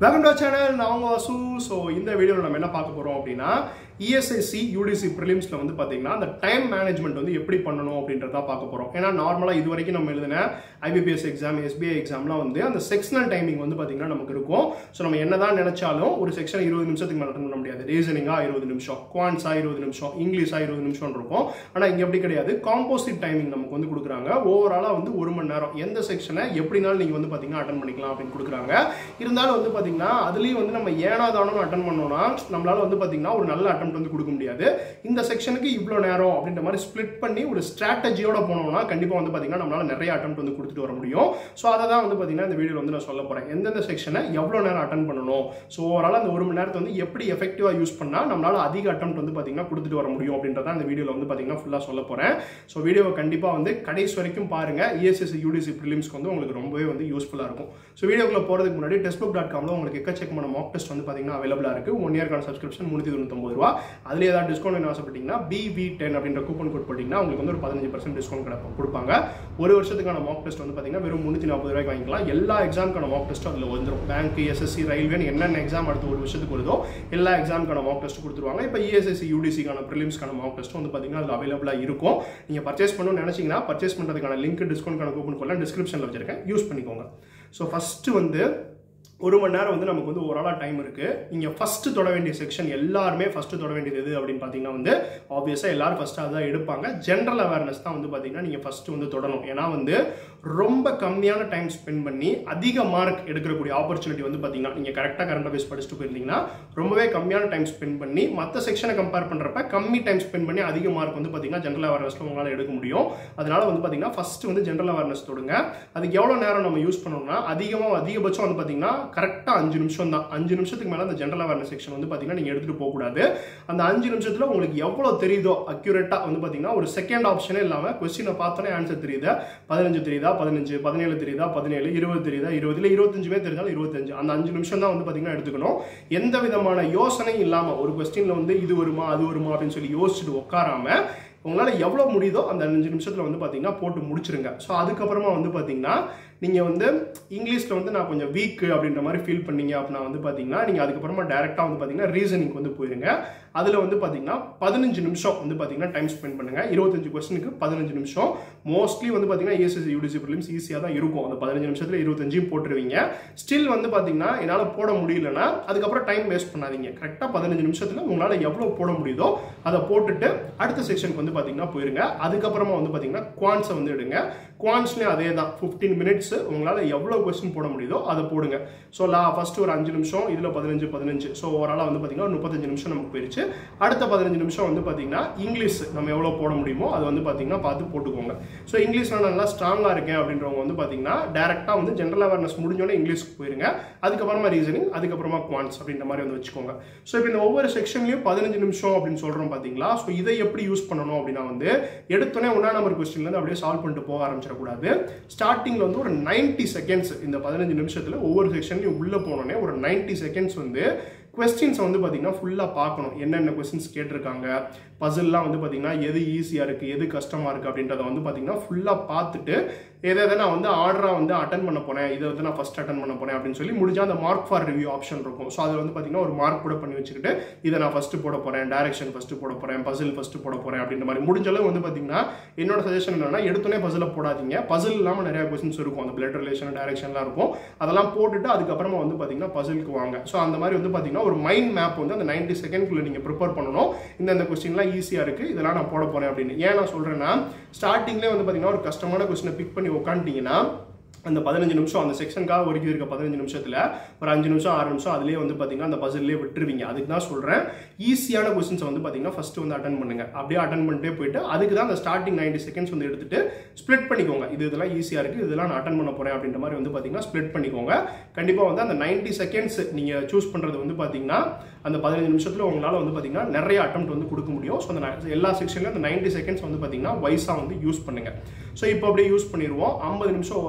welcome to channel நான் உங்க Vasu so இந்த வீடியோவில் நம்ம என்ன பார்க்க போகிறோம் அப்படின்னா இஎஸ்ஐசி யூடிசி ப்ரிலிம்ஸில் வந்து பார்த்தீங்கன்னா அந்த டைம் மேனேஜ்மெண்ட் வந்து எப்படி பண்ணணும் அப்படின்றத பார்க்க போகிறோம் ஏன்னா நார்மலாக இது வரைக்கும் நம்ம எழுதின ஐபிபிஎஸ் எக்ஸாம் எஸ்பிஐ எக்ஸாம்லாம் வந்து அந்த செக்ஷனல் டைமிங் வந்து பார்த்தீங்கன்னா நமக்கு இருக்கும் ஸோ நம்ம என்ன தான் நினைச்சாலும் ஒரு செக்ஷன் இருபது நிமிஷத்துக்கு மேலே அட்டன் பண்ண முடியாது ரீசனிங்காக இருபது நிமிஷம் குவான்ஸாக இருபது நிமிஷம் இங்கிலீஷாக இருபது நிமிஷம் இருக்கும் ஆனால் இங்கே எப்படி கிடையாது காம்போசிட் டைமிங் நமக்கு வந்து கொடுக்குறாங்க ஓவராலாக வந்து ஒரு மணி நேரம் எந்த செக்ஷனை எப்படினாலும் நீங்கள் வந்து பார்த்தீங்கன்னா அட்டன் பண்ணிக்கலாம் அப்படின்னு கொடுக்குறாங்க இருந்தாலும் வந்து பார்த்தீங்கன்னா அதுலேயும் வந்து நம்ம ஏனாதானம் அட்டன் பண்ணோம்னா நம்மளால வந்து பார்த்தீங்கன்னா ஒரு நல்ல அட்டம் வந்து கொடுக்க முடியாது இந்த செக்ஷனுக்கு இவ்வளோ நேரம் அப்படின்ற மாதிரி ஸ்ப்ளிட் பண்ணி ஒரு ஸ்ட்ராட்டஜியோட போனோம்னா கண்டிப்பாக வந்து பார்த்தீங்கன்னா நம்மளால நிறைய அட்டம் வந்து கொடுத்துட்டு வர முடியும் ஸோ அதை தான் வந்து பார்த்தீங்கன்னா இந்த வீடியோ வந்து நான் சொல்ல போகிறேன் எந்தெந்த செக்ஷனை எவ்வளோ நேரம் அட்டன் பண்ணணும் ஸோ ஓவரால் அந்த ஒரு மணி நேரத்தை வந்து எப்படி எஃபெக்டிவாக யூஸ் பண்ணால் நம்மளால அதிக அட்டம் வந்து பார்த்தீங்கன்னா கொடுத்துட்டு வர முடியும் அப்படின்றத இந்த வீடியோவில் வந்து பார்த்தீங்கன்னா ஃபுல்லாக சொல்ல போகிறேன் ஸோ வீடியோவை கண்டிப்பாக வந்து கடைசி வரைக்கும் பாருங்க இஎஸ்எஸ் யூடிசி ப்ரிலிம்ஸ்க்கு வந்து உங்களுக்கு ரொம்பவே வந்து யூஸ்ஃபுல்லாக இருக்கும் ஸோ வீடியோக்குள்ள போகிறதுக்கு முன்னாடி டெஸ்ட்புக் டாட் காமில் உங்களுக்கு எக்கச்சக்கமான மாக் டெஸ்ட் வந்து பார்த்தீங்கன்னா அவைலபிளாக இருக்குது ஒன் இயர்க்கான சப்ஸ்கிரிப்ஷன் முந்நூற்றி தொண்ணூத்தொம்பது ரூபா அதில் ஏதாவது டிஸ்கவுண்ட் வேணும் ஆசைப்பட்டீங்கன்னா பிவி டென் அப்படின்ற கூப்பன் கோட் போட்டிங்கன்னா உங்களுக்கு வந்து ஒரு பதினஞ்சு பர்சன்ட் டிஸ்கவுண்ட் கிடைக்கும் கொடுப்பாங்க ஒரு வருஷத்துக்கான மாக் டெஸ்ட் வந்து பார்த்தீங்கன்னா வெறும் முந்நூற்றி நாற்பது ரூபாய்க்கு வாங்கிக்கலாம் எல்லா எக்ஸாமுக்கான மாக் டெஸ்ட்டும் அதில் வந்துடும் பேங்க் எஸ்எஸ்சி ரயில்வேன்னு என்னென்ன எக்ஸாம் அடுத்த ஒரு வருஷத்துக்கு வருதோ எல்லா எக்ஸாமுக்கான மாக் டெஸ்ட் கொடுத்துருவாங்க இப்போ இஎஸ்எஸ்சி யூடிசிக்கான ப்ரிலிம்ஸ்க்கான மாக் டெஸ்ட்டும் வந்து பார்த்தீங்கன்னா அதில் அவைலபிளாக இருக்கும் நீங்கள் பர்ச்சேஸ் பண்ணணும்னு நினச்சிங்கன்னா பர்ச்சேஸ் பண்ணுறதுக்கான லிங்க் டிஸ்கவுண்ட்கான கூப்பன் கோட்லாம் டிஸ்கிரிப்ஷனில் வச்சிருக்கேன் யூஸ் பண்ணிக்கோங்க ஸோ ஃபஸ்ட்டு வந்து ஒரு மணி நேரம் வந்து நமக்கு வந்து ஓவராலாக டைம் இருக்கு நீங்க ஃபர்ஸ்ட் தொட வேண்டிய செக்ஷன் எல்லாருமே ஃபர்ஸ்ட் தொட வேண்டியது எது அப்படின்னு பார்த்தீங்கன்னா வந்து ஆப்வியஸா எல்லாரும் ஃபர்ஸ்ட் அதான் எடுப்பாங்க ஜென்ரல் அவேர்னஸ் தான் வந்து பார்த்தீங்கன்னா நீங்க ஃபர்ஸ்ட் வந்து தொடணும் ஏன்னா வந்து ரொம்ப கம்மியான டைம் ஸ்பெண்ட் பண்ணி அதிக மார்க் எடுக்கக்கூடிய ஆப்பர்ச்சுனிட்டி வந்து பார்த்தீங்கன்னா நீங்க கரெக்டாக கரண்ட் அஃபேர்ஸ் படிச்சுட்டு போயிருந்தீங்கன்னா ரொம்பவே கம்மியான டைம் ஸ்பெண்ட் பண்ணி மற்ற செக்ஷனை கம்பேர் பண்றப்ப கம்மி டைம் ஸ்பெண்ட் பண்ணி அதிக மார்க் வந்து பார்த்தீங்கன்னா ஜென்ரல் அவேர்னஸ்ல உங்களால் எடுக்க முடியும் அதனால வந்து பார்த்தீங்கன்னா ஃபர்ஸ்ட் வந்து ஜென்ரல் அவேர்னஸ் தொடுங்க அதுக்கு எவ்வளோ நேரம் நம்ம யூஸ் பண்ணோம்னா அதிகமாக அதிகபட்சம் வந்து பார்த்தீங்கன்னா கரெக்டாக அஞ்சு நிமிஷம் தான் அஞ்சு நிமிஷத்துக்கு மேலே அந்த ஜென்ரல் அவேர்னஸ் செக்ஷன் வந்து பார்த்தீங்கன்னா நீங்கள் எடுத்துகிட்டு போகக்கூடாது அந்த அஞ்சு நிமிஷத்தில் உங்களுக்கு எவ்வளோ தெரியுதோ அக்யூரேட்டாக வந்து பார்த்தீங்கன்னா ஒரு செகண்ட் ஆப்ஷனே இல்லாமல் கொஸ்டினை பார்த்தோன்னே ஆன்சர் தெரியுது பதினஞ்சு தெரியுதா பதினஞ்சு பதினேழு தெரியுதா பதினேழு இருபது தெரியுதா இருபது இல்லை இருபத்தஞ்சுமே தெரிஞ்சாலும் இருபத்தஞ்சு அந்த அஞ்சு நிமிஷம் தான் வந்து பார்த்தீங்கன்னா எடுத்துக்கணும் எந்த விதமான யோசனையும் இல்லாமல் ஒரு கொஸ்டினில் வந்து இது வருமா அது வருமா அப்படின்னு சொல்லி யோசிச்சுட்டு உட்காராம உங்களால் எவ்வளோ முடியுதோ அந்த அஞ்சு நிமிஷத்தில் வந்து பார்த்தீங்கன்னா போட்டு முடிச்சிருங்க ஸோ அதுக்கப்புறமா வந்து பார்த்தீங்கன்னா நீங்கள் வந்து இங்கிலீஷில் வந்து நான் கொஞ்சம் வீக்கு அப்படின்ற மாதிரி ஃபீல் பண்ணீங்க அப்படின்னா வந்து பார்த்தீங்கன்னா நீங்கள் அதுக்கப்புறமா டேரெக்டாக வந்து பார்த்தீங்கன்னா ரீசனிங் வந்து போயிருங்க அதில் வந்து பார்த்தீங்கன்னா பதினஞ்சு நிமிஷம் வந்து பார்த்தீங்கன்னா டைம் ஸ்பெண்ட் பண்ணுங்கள் இருபத்தஞ்சு கொஸ்டினுக்கு பதினஞ்சு நிமிஷம் மோஸ்ட்லி வந்து பார்த்தீங்கன்னா இஎஸ்எஸ் யூடிசி ப்ரிலிம்ஸ் ஈஸியாக தான் இருக்கும் அந்த பதினஞ்சு நிமிஷத்தில் இருபத்தஞ்சையும் போட்டுருவீங்க ஸ்டில் வந்து பார்த்தீங்கன்னா என்னால் போட முடியலன்னா அதுக்கப்புறம் டைம் வேஸ்ட் பண்ணாதீங்க கரெக்டாக பதினஞ்சு நிமிஷத்தில் உங்களால் எவ்வளோ போட முடியுதோ அதை போட்டுட்டு அடுத்த செக்ஷனுக்கு வந்து பார்த்தீங்கன்னா போயிருங்க அதுக்கப்புறமா வந்து பார்த்தீங்கன்னா குவான்ஸை வந்து எடுங்க குவான்ஸ்லேயும் அதே தான் ஃபிஃப்டீன் மினிட்ஸ் உங்களால் எவ்வளோ கொஸ்டின் போட முடியுதோ அதை போடுங்க ஸோ லா ஃபர்ஸ்ட் ஒரு அஞ்சு நிமிஷம் இதில் பதினஞ்சு பதினஞ்சு ஸோ ஓவராலாக வந்து பார்த்தீங்கன்னா ஒரு முப்பத்தஞ்சு நிமிஷம் நமக்கு போயிடுச்சு அடுத்த பதினஞ்சு நிமிஷம் வந்து பார்த்தீங்கன்னா இங்கிலீஷ் நம்ம எவ்வளோ போட முடியுமோ அதை வந்து பார்த்தீங்கன்னா பார்த்து போட்டுக்கோங்க ஸோ இங்கிலீஷில் நல்லா ஸ்ட்ராங்காக இருக்கேன் அப்படின்றவங்க வந்து பார்த்தீங்கன்னா டேரெக்டாக வந்து ஜென்ரல் அவேர்னஸ் முடிஞ்சோடனே இங்கிலீஷ்க்கு போயிருங்க அதுக்கப்புறமா ரீசனிங் அதுக்கப்புறமா குவான்ஸ் அப்படின்ற மாதிரி வந்து வச்சுக்கோங்க ஸோ இப்போ இந்த ஒவ்வொரு செக்ஷன்லையும் பதினஞ்சு நிமிஷம் அப்படின்னு சொல்கிறோம் பார்த்தீங்களா ஸோ இதை எப்படி யூஸ் பண்ணணும் அப்படின்னா வந்து எடுத்தோடனே ஒன்றா நம்பர் கொஸ்டின்லேருந்து அப்படியே சால்வ் பண்ணிட்டு போக ஆரம்பிச்சிடக்கூடாது ஸ்டார்டிங்கில் வந்து ஒரு நைன்ட்டி செகண்ட்ஸ் இந்த பதினஞ்சு நிமிஷத்தில் ஒவ்வொரு செக்ஷன்லையும் உள்ளே போனோடனே ஒரு நைன்ட்டி செகண்ட்ஸ் வந்து கொஸ்டின்ஸை வந்து பார்த்தீங்கன்னா ஃபுல்லாக பார்க்கணும் என்னென்ன கொஸ்டின்ஸ் கேட்டிருக்காங்க பசில்லாம் வந்து பார்த்தீங்கன்னா எது ஈஸியாக இருக்குது எது கஷ்டமாக இருக்குது அப்படின்றத வந்து பார்த்தீங்கன்னா ஃபுல்லாக பார்த்துட்டு எதை எதை நான் வந்து ஆர்டராக வந்து அட்டன் பண்ண போனேன் இதை வந்து நான் ஃபஸ்ட் அட்டன் பண்ண போனேன் அப்படின்னு சொல்லி முடிஞ்சால் அந்த மார்க் ஃபார் ரிவ்யூ ஆப்ஷன் இருக்கும் ஸோ அதில் வந்து பார்த்தீங்கன்னா ஒரு மார்க் கூட பண்ணி வச்சுக்கிட்டு இதை நான் ஃபஸ்ட்டு போட போகிறேன் டேரக்ஷன் ஃபஸ்ட்டு போட போகிறேன் பசில் ஃபஸ்ட்டு போட போகிறேன் அப்படின்ற மாதிரி முடிஞ்சளவு வந்து பார்த்தீங்கன்னா என்னோட சஜஷன் என்னன்னா எடுத்தோடனே பசில் போடாதீங்க பசில் இல்லாமல் நிறைய கொஸ்டின்ஸ் இருக்கும் அந்த பிளட் ரிலேஷன் டேரக்ஷன்லாம் இருக்கும் அதெல்லாம் போட்டுட்டு அதுக்கப்புறமா வந்து பார்த்தீங்கன்னா பசிலுக்கு வாங்க ஸோ அந்த மாதிரி வந்து பார்த்தீங்கன்னா ஒரு மைண்ட் மேப் வந்து அந்த நைன்ட்டி செகண்ட்குள்ளே நீங்கள் ப்ரிப்பேர் பண்ணணும் இந்த இந்த கொஸ்டின்லாம் ஈஸியாக இருக்குது இதெல்லாம் நான் போட போகிறேன் அப்படின்னு ஏன் நான் சொல்கிறேன்னா ஸ்டார்டிங்லேயே வந்து பார்த்தீங்கன்னா ஒரு கஷ்டமான கொஸ்டினை பிக் பண்ணி உட்காந்துட்டீங்கன்னா அந்த பதினஞ்சு நிமிஷம் அந்த செக்ஷனுக்காக ஒதுக்கி இருக்க பதினஞ்சு நிமிஷத்தில் ஒரு அஞ்சு நிமிஷம் ஆறு நிமிஷம் அதுலேயே வந்து பார்த்தீங்கன்னா அந்த பசிலே விட்டுருவீங்க அதுக்கு தான் சொல்கிறேன் ஈஸியான கொஸ்டின்ஸை வந்து பார்த்தீங்கன்னா ஃபஸ்ட்டு வந்து அட்டன் பண்ணுங்க அப்படியே அட்டன் பண்ணிட்டே போயிட்டு அதுக்கு தான் அந்த ஸ்டார்டிங் நைன்டி செகண்ட்ஸ் வந்து எடுத்துட்டு ஸ்ப்ளிட் பண்ணிக்கோங்க இது இதெல்லாம் ஈஸியாக இருக்குது இதெல்லாம் நான் அட்டன் பண்ண போகிறேன் அப்படின்ற மாதிரி வந்து பார்த்தீங்கன்னா ஸ்ப்ளிட் பண்ணிக்கோங்க கண்டிப்பாக வந்து அந்த நைன்டி செகண்ட்ஸ் நீங்கள் சூஸ் பண்ணுறது வந்து பார்த்தீங்கன்னா அந்த பதினஞ்சு நிமிஷத்தில் உங்களால் வந்து பார்த்தீங்கன்னா நிறைய அட்டம் வந்து கொடுக்க முடியும் ஸோ அந்த எல்லா செக்ஷன்லையும் அந்த நைன்டி செகண்ட்ஸ் வந்து பார்த்தீங்கன்னா வைஸாக வந்து யூஸ் பண்ணுங்க ஸோ இப்போ அப்படியே யூஸ் பண்ணிடுவோம் ஐம்பது நிமிஷம் ஓவராலாக முடிஞ்சு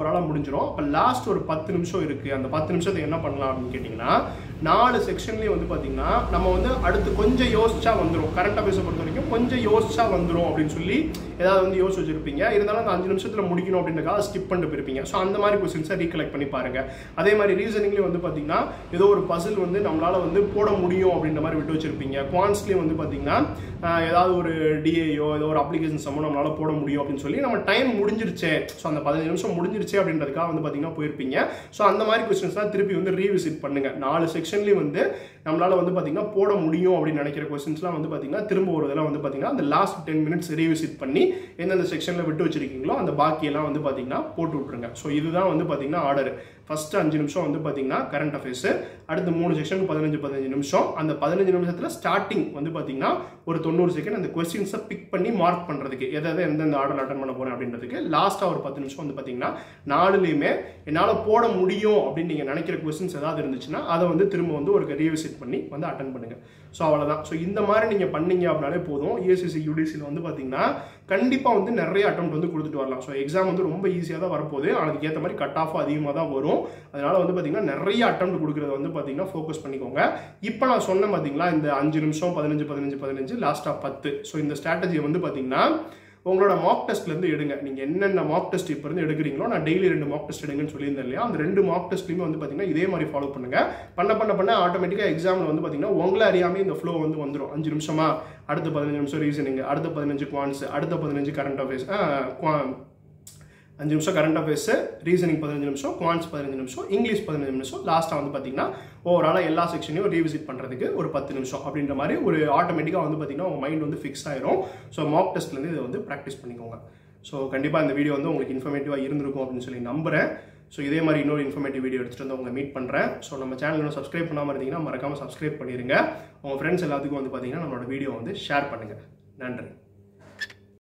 முடிஞ்சிடும் அப்போ லாஸ்ட் ஒரு பத்து நிமிஷம் இருக்குது அந்த பத்து நிமிஷத்துக்கு என்ன பண்ணலாம் அப்படின்னு கேட்டிங்கன்னா நாலு செக்ஷன்லேயும் வந்து பார்த்தீங்கன்னா நம்ம வந்து அடுத்து கொஞ்சம் யோசிச்சா வந்துடும் கரண்ட் அஃபேர்ஸை பொறுத்த வரைக்கும் கொஞ்சம் யோசிச்சா வந்துடும் அப்படின்னு சொல்லி ஏதாவது வந்து யோசிச்சு வச்சிருப்பீங்க இருந்தாலும் அந்த அஞ்சு நிமிஷத்தில் முடிக்கணும் அப்படின்றக்காக ஸ்கிப் பண்ணிட்டு போயிருப்பீங்க ஸோ அந்த மாதிரி கொஸ்டின்ஸை ரீகலெக்ட் பண்ணி பாருங்க அதே மாதிரி ரீசனிங்லேயும் வந்து பார்த்தீங்கன்னா ஏதோ ஒரு பசில் வந்து நம்மளால வந்து போட முடியும் அப்படின்ற மாதிரி விட்டு வச்சிருப்பீங்க குவான்ஸ்லேயும் வந்து பார்த்தீங்கன்னா ஆஹ், ஏதாவது ஒரு டிஏயோ ஏதோ ஒரு அப்ளிகேஷன் சம்மோ நம்மளால போட முடியும் அப்படின்னு சொல்லி நம்ம டைம் முடிஞ்சிருச்சே ஸோ அந்த பதினஞ்சு நிமிஷம் முடிஞ்சிருச்சே அப்படின்றதுக்காக வந்து பார்த்தீங்கன்னா போயிருப்பீங்க ஸோ அந்த மாதிரி கொஸ்டின்ஸ்லாம் திருப்பி வந்து ரீவிசிட் பண்ணுங்க நாலு செக்ஷன்லேயும் வந்து நம்மளால வந்து பார்த்தீங்கன்னா போட முடியும் அப்படின்னு நினைக்கிற கொஸ்டின்ஸ்லாம் வந்து பார்த்தீங்கன்னா திரும்ப ஒரு இதெல்லாம் வந்து பார்த்தீங்கன்னா அந்த லாஸ்ட் டென் மினிட்ஸ் ரீவிசிட் பண்ணி எந்தெந்த செக்ஷனில் விட்டு வச்சிருக்கீங்களோ அந்த பாக்கியெல்லாம் வந்து பார்த்தீங்கன்னா போட்டு விட்ருங்க ஸோ இதுதான் வந்து பார்த்தீங்கன்னா ஆர்டர் ஃபர்ஸ்ட் அஞ்சு நிமிஷம் வந்து பார்த்தீங்கன்னா கரண்ட் அஃபேர்ஸ் அடுத்து மூணு செக்ஷனுக்கு பதினஞ்சு பதினஞ்சு நிமிஷம் அந்த பதினஞ்சு நிமிஷத்தில் ஸ்டார்டிங் வந்து பார்த்தீங்கன்னா ஒரு தொண்ணூறு செகண்ட் அந்த கொஸ்டின்ஸை பிக் பண்ணி மார்க் பண்ணுறதுக்கு எதை எதை எந்தெந்த ஆர்டர் அட்டன் பண்ண போகிறேன் அப்படின்றதுக்கு லாஸ்ட்டாக ஒரு பத்து நிமிஷம் வந்து பார்த்தீங்கன்னா நாலுலேயுமே என்னால் போட முடியும் அப்படின்னு நீங்கள் நினைக்கிற கொஸ்டின்ஸ் ஏதாவது இருந்துச்சுன்னா அதை வந்து திரும்ப வந்து ஒரு ரீவிசிட் பண்ணி வந்து அட்டன் பண்ணுங்க ஸோ அவ்வளோதான் ஸோ இந்த மாதிரி நீங்கள் பண்ணீங்க அப்படின்னாலே போதும் இஎஸ்சிசி யூடிசியில் வந்து பார்த்தீங்கன்னா கண்டிப்பாக வந்து நிறைய அட்டம் வந்து கொடுத்துட்டு வரலாம் ஸோ எக்ஸாம் வந்து ரொம்ப ஈஸியாக தான் வரப்போகுது ஆனால் அதுக்கு ஏற்ற மாதிரி கட் ஆஃப் அதிகமாக தான் வரும் அதனால வந்து பார்த்தீங்கன்னா நிறைய அட்டம் கொடுக்குறத வந்து பார்த்தீங்கன்னா ஃபோக்கஸ் பண்ணிக்கோங்க இப்போ நான் சொன்ன பார்த்தீங்களா இந்த அஞ்சு நிமிஷம் பதினஞ்சு பதினஞ்சு பதினஞ்சு லாஸ்ட்டாக பத்து ஸோ இந்த ஸ்ட்ராட்டஜியை வந்து பார்த்தீங்கன்னா உங்களோட மாக் டெஸ்ட்லேருந்து எடுங்க நீங்கள் என்னென்ன மாக் டெஸ்ட் இப்போ இருந்து எடுக்கிறீங்களோ நான் டெய்லி ரெண்டு மாக் டெஸ்ட் எடுங்கன்னு சொல்லியிருந்தேன் இல்லையா அந்த ரெண்டு மாக் டெஸ்ட்லையுமே வந்து பார்த்தீங்கன்னா இதே மாதிரி ஃபாலோ பண்ணுங்க பண்ண பண்ண பண்ண ஆட்டோமேட்டிக்காக எக்ஸாமில் வந்து பார்த்தீங்கன்னா உங்களை அறியாமே இந்த ஃப்ளோ வந்து வந்துடும் அஞ்சு நிமிஷமா அடுத்த பதினஞ்சு நிமிஷம் ரீசனிங் அடுத்த பதினஞ்சு குவான்ஸ் அடுத்த பதினஞ்சு கரண்ட் அஃபேர்ஸ் அஞ்சு நிமிஷம் கரண்ட் அஃபேர்ஸ் ரீசனிங் பதினஞ்சு நிமிஷம் குவான்ஸ் பதினஞ்சு நிமிஷம் இங்கிலீஷ் பதினஞ்சு நிமிஷம் லாஸ்ட்டாக வந்து பார்த்தீங்கன்னா ஓவராலாக எல்லா செக்ஷனையும் ரீவிசிட் பண்ணுறதுக்கு ஒரு பத்து நிமிஷம் அப்படின்ற மாதிரி ஒரு ஆட்டோமேட்டிக்காக வந்து பார்த்தீங்கன்னா உங்கள் மைண்ட் வந்து ஃபிக்ஸ் ஆயிரும் ஸோ மாக் டெஸ்ட்லேருந்து இதை வந்து ப்ராக்டிஸ் பண்ணிக்கோங்க ஸோ கண்டிப்பாக இந்த வீடியோ வந்து உங்களுக்கு இன்ஃபர்மேட்டிவாக இருந்திருக்கும் அப்படின்னு சொல்லி நம்புறேன் ஸோ இதே மாதிரி இன்னொரு இன்ஃபர்மேட்டிவ் வீடியோ எடுத்துகிட்டு வந்து உங்களை மீட் பண்ணுறேன் ஸோ நம்ம சேனல் இன்னும் சப்ஸ்கிரைப் பண்ணாமல் இருந்தீங்கன்னா மறக்காமல் சப்ஸ்கிரைப் பண்ணிடுங்க உங்கள் ஃப்ரெண்ட்ஸ் எல்லாத்துக்கும் வந்து பார்த்தீங்கன்னா நம்மளோட வீடியோ வந்து ஷேர் பண்ணுங்கள் நன்றி